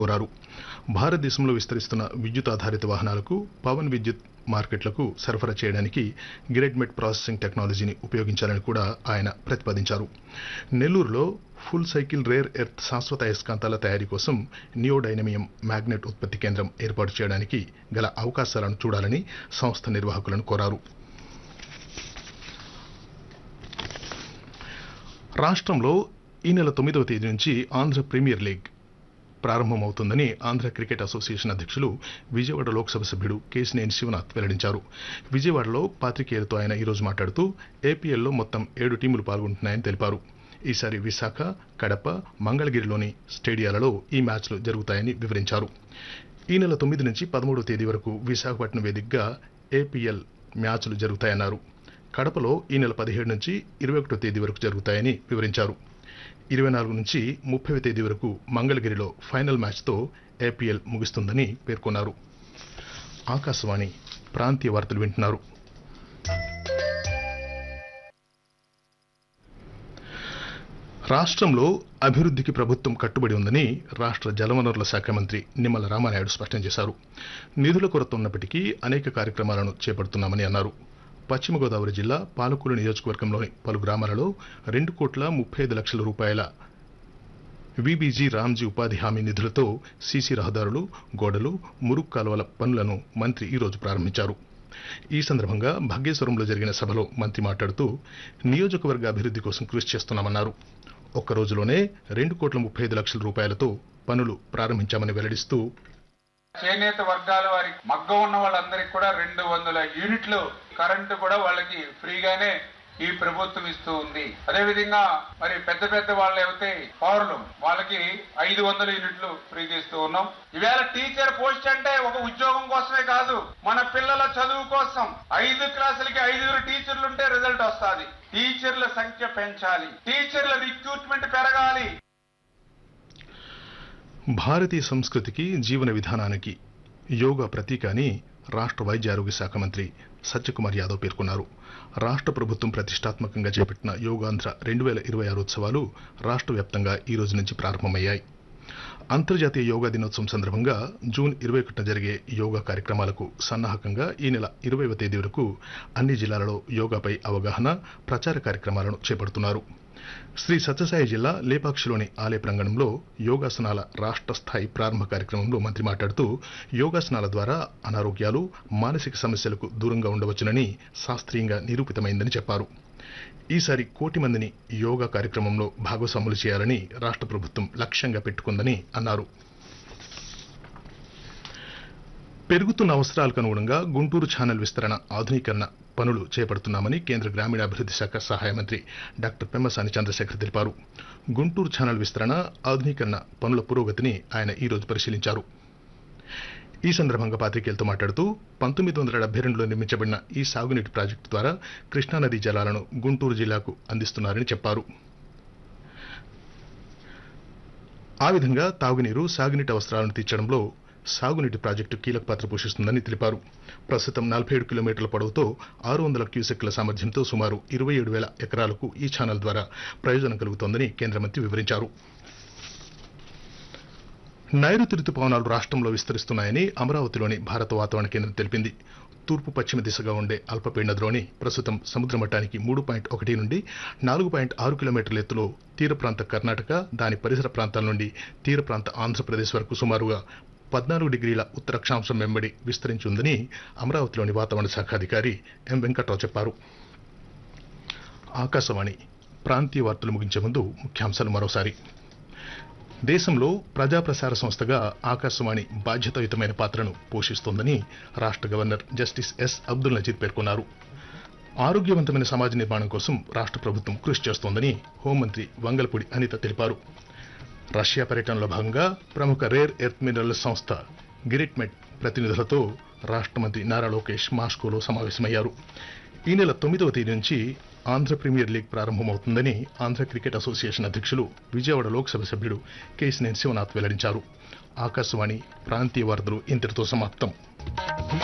కోరారు భారతదేశంలో విస్తరిస్తున్న విద్యుత్ ఆధారిత వాహనాలకు పవన్ విద్యుత్ మార్కెట్లకు సరఫరా చేయడానికి గ్రెడ్మెట్ ప్రాసెసింగ్ టెక్నాలజీని ఉపయోగించాలని కూడా ఆయన ప్రతిపాదించారు నెల్లూరులో ఫుల్ సైకిల్ రేర్ ఎర్త్ శాశ్వత అయస్కాంతాల తయారీ కోసం నియోడైనమియం మ్యాగ్నెట్ ఉత్పత్తి కేంద్రం ఏర్పాటు చేయడానికి గల అవకాశాలను చూడాలని సంస్థ నిర్వాహకులను కోరారు రాష్ట్రంలో ఈ నెల తొమ్మిదవ తేదీ నుంచి ఆంధ్ర ప్రీమియర్ లీగ్ ప్రారంభమవుతుందని ఆంధ్ర క్రికెట్ అసోసియేషన్ అధ్యక్షులు విజయవాడ లోక్సభ సభ్యుడు కేసినేని శివనాథ్ వెల్లడించారు విజయవాడలో పాత్రికేయులతో ఆయన ఈరోజు మాట్లాడుతూ ఏపీఎల్లో మొత్తం ఏడు టీములు పాల్గొంటున్నాయని తెలిపారు ఈసారి విశాఖ కడప మంగళగిరిలోని స్టేడియాలలో ఈ మ్యాచ్లు జరుగుతాయని వివరించారు ఈ నెల తొమ్మిది నుంచి పదమూడవ తేదీ వరకు విశాఖపట్నం వేదికగా ఏపీఎల్ మ్యాచ్లు జరుగుతాయన్నారు కడపలో ఈ నెల పదిహేడు నుంచి ఇరవై ఒకటో తేదీ వరకు జరుగుతాయని వివరించారు ఇరవై నాలుగు నుంచి ముప్పై తేదీ వరకు మంగళగిరిలో ఫైనల్ మ్యాచ్తో ఏపీఎల్ ముగుస్తుందని పేర్కొన్నారు ఆకాశవాణి ప్రాంతీయ వార్తలు వింటున్నారు రాష్ట్రంలో అభివృద్ధికి ప్రభుత్వం కట్టుబడి ఉందని రాష్ట్ర జలవనరుల శాఖ మంత్రి నిమ్మల రామానాయుడు స్పష్టం చేశారు నిధుల కొరత ఉన్నప్పటికీ అనేక కార్యక్రమాలను చేపడుతున్నామని అన్నారు పశ్చిమ గోదావరి జిల్లా పాలకూరు నియోజకవర్గంలోని పలు గ్రామాలలో రెండు కోట్ల ముప్పై ఐదు లక్షల రూపాయల విబీజీ రామ్జీ ఉపాధి హామీ నిధులతో సీసీ రహదారులు గోడలు మురుగు కాలువల పనులను మంత్రి ఈరోజు ప్రారంభించారు ఈ సందర్భంగా భాగ్యేశ్వరంలో జరిగిన సభలో మంత్రి మాట్లాడుతూ నియోజకవర్గ అభివృద్ధి కోసం కృషి చేస్తున్నామన్నారు ఒక్క రోజులోనే రెండు కోట్ల ముప్పై ఐదు లక్షల రూపాయలతో పనులు ప్రారంభించామని వెల్లడిస్తూ చేనేత వర్గాల వారికి మగ్గ ఉన్న వాళ్ళందరికీ కూడా రెండు వందల యూనిట్లు కరెంటు కూడా వాళ్ళకి ఫ్రీగానే ఈ ప్రభుత్వం ఇస్తూ ఉంది అదే విధంగా మరి పెద్ద పెద్ద వాళ్ళు అయితే పౌరులు వాళ్ళకి ఐదు వందల యూనిట్లు ఫ్రీగా ఇస్తూ ఉన్నాం ఈవేళ టీచర్ పోస్ట్ అంటే ఒక ఉద్యోగం కోసమే కాదు మన పిల్లల చదువు కోసం ఐదు క్లాసులకి ఐదుగురు టీచర్లు ఉంటే రిజల్ట్ వస్తుంది టీచర్ల సంఖ్య పెంచాలి టీచర్ల రిక్రూట్మెంట్ పెరగాలి భారతీయ సంస్కృతికి జీవన విధానానికి యోగా ప్రతీక అని రాష్ట్ర వైద్య ఆరోగ్య శాఖ మంత్రి సత్యకుమార్ యాదవ్ పేర్కొన్నారు రాష్ట్ర ప్రభుత్వం ప్రతిష్టాత్మకంగా చేపట్టిన యోగాంధ్ర రెండు వేల ఇరవై ఆరు ఉత్సవాలు రాష్ట్ర వ్యాప్తంగా ఈ రోజు నుంచి ప్రారంభమయ్యాయి అంతర్జాతీయ యోగా దినోత్సవం సందర్భంగా జూన్ ఇరవై ఒకటిన జరిగే యోగా కార్యక్రమాలకు సన్నాహకంగా ఈ నెల ఇరవైవ తేదీ వరకు అన్ని జిల్లాలలో యోగాపై అవగాహన ప్రచార కార్యక్రమాలను చేపడుతున్నారు శ్రీ సత్యసాయి జిల్లా లేపాక్షిలోని ఆలయ ప్రాంగణంలో యోగాసనాల రాష్ట్ర స్థాయి ప్రారంభ కార్యక్రమంలో మంత్రి మాట్లాడుతూ యోగాసనాల ద్వారా అనారోగ్యాలు మానసిక సమస్యలకు దూరంగా ఉండవచ్చునని శాస్త్రీయంగా నిరూపితమైందని చెప్పారు ఈసారి కోటి మందిని యోగా కార్యక్రమంలో భాగస్వాములు చేయాలని రాష్ట్ర ప్రభుత్వం లక్ష్యంగా పెట్టుకుందని అన్నారు పెరుగుతున్న అవసరాలకు అనుగుణంగా గుంటూరు ఛానల్ విస్తరణ ఆధునీకరణ పనులు చేపడుతున్నామని కేంద్ర గ్రామీణాభివృద్ధి శాఖ సహాయ మంత్రి డాక్టర్ పెమ్మసాని చంద్రశేఖర్ తెలిపారు గుంటూరు ఛానల్ విస్తరణ ఆధునీకరణ పనుల పురోగతిని ఆయన ఈరోజు పరిశీలించారు ఈ సందర్భంగా పాత్రికేయులతో మాట్లాడుతూ పంతొమ్మిది వందల డెబ్బై రెండులో నిర్మించబడిన ఈ సాగునీటి ప్రాజెక్టు ద్వారా కృష్ణానదీ జలాలను గుంటూరు జిల్లాకు అందిస్తున్నారని చెప్పారు ఆ విధంగా తాగునీరు సాగునీటి అవసరాలను తీర్చడంలో సాగునీటి ప్రాజెక్టు కీలక పాత్ర పోషిస్తుందని తెలిపారు ప్రస్తుతం నలభై ఏడు కిలోమీటర్ల పొడవుతో ఆరు వందల క్యూసెక్ల సామర్థ్యంతో సుమారు ఇరవై ఏడు వేల ఎకరాలకు ఈ ఛానల్ ద్వారా ప్రయోజనం కలుగుతోందని కేంద్ర మంత్రి వివరించారు నైరుతి రుతుపవనాలు రాష్ట్రంలో విస్తరిస్తున్నాయని అమరావతిలోని భారత వాతావరణ కేంద్రం తెలిపింది తూర్పు పశ్చిమ దిశగా ఉండే అల్పపీడన ద్రోణి ప్రస్తుతం సముద్ర మట్టానికి మూడు పాయింట్ ఒకటి నుండి నాలుగు పాయింట్ ఆరు కిలోమీటర్ల ఎత్తులో తీర ప్రాంత కర్ణాటక దాని పరిసర ప్రాంతాల నుండి తీర ప్రాంత ఆంధ్రప్రదేశ్ వరకు సుమారుగా పద్నాలుగు డిగ్రీల ఉత్తర అక్షాంశం వెంబడి విస్తరించి ఉందని అమరావతిలోని వాతావరణ శాఖ అధికారి ఎం వెంకట్రావు చెప్పారు ఆకాశవాణి ప్రాంతీయ వార్తలు ముగించే ముందు ముఖ్యాంశాలు మరోసారి దేశంలో ప్రజా ప్రసార సంస్థగా ఆకాశవాణి బాధ్యతాయుతమైన పాత్రను పోషిస్తోందని రాష్ట్ర governor justice S Abdul Nazeer పేర్కొన్నారు ఆరోగ్యవంతమైన సమాజ నిర్మాణం కోసం రాష్ట్ర ప్రభుత్వం కృషి చేస్తోందని హోంమంత్రి వంగలపూడి అనిత తెలిపారు రష్యా పర్యటనలో భాగంగా ప్రముఖ రేర్ ఎర్త్ మినరల్ సంస్థ గిరిట్మెట్ ప్రతినిధులతో రాష్ట్ర మంత్రి నారా లోకేష్ మాస్కోలో సమావేశమయ్యారు ఈ నెల తొమ్మిదవ తేదీ నుంచి ఆంధ్ర ప్రీమియర్ లీగ్ ప్రారంభమవుతుందని ఆంధ్ర క్రికెట్ అసోసియేషన్ అధ్యక్షులు విజయవాడ లోక్సభ సభ్యుడు కేసినేని శివనాథ్ వెల్లడించారు ఆకాశవాణి ప్రాంతీయ వార్తలు ఇంతటితో సమాప్తం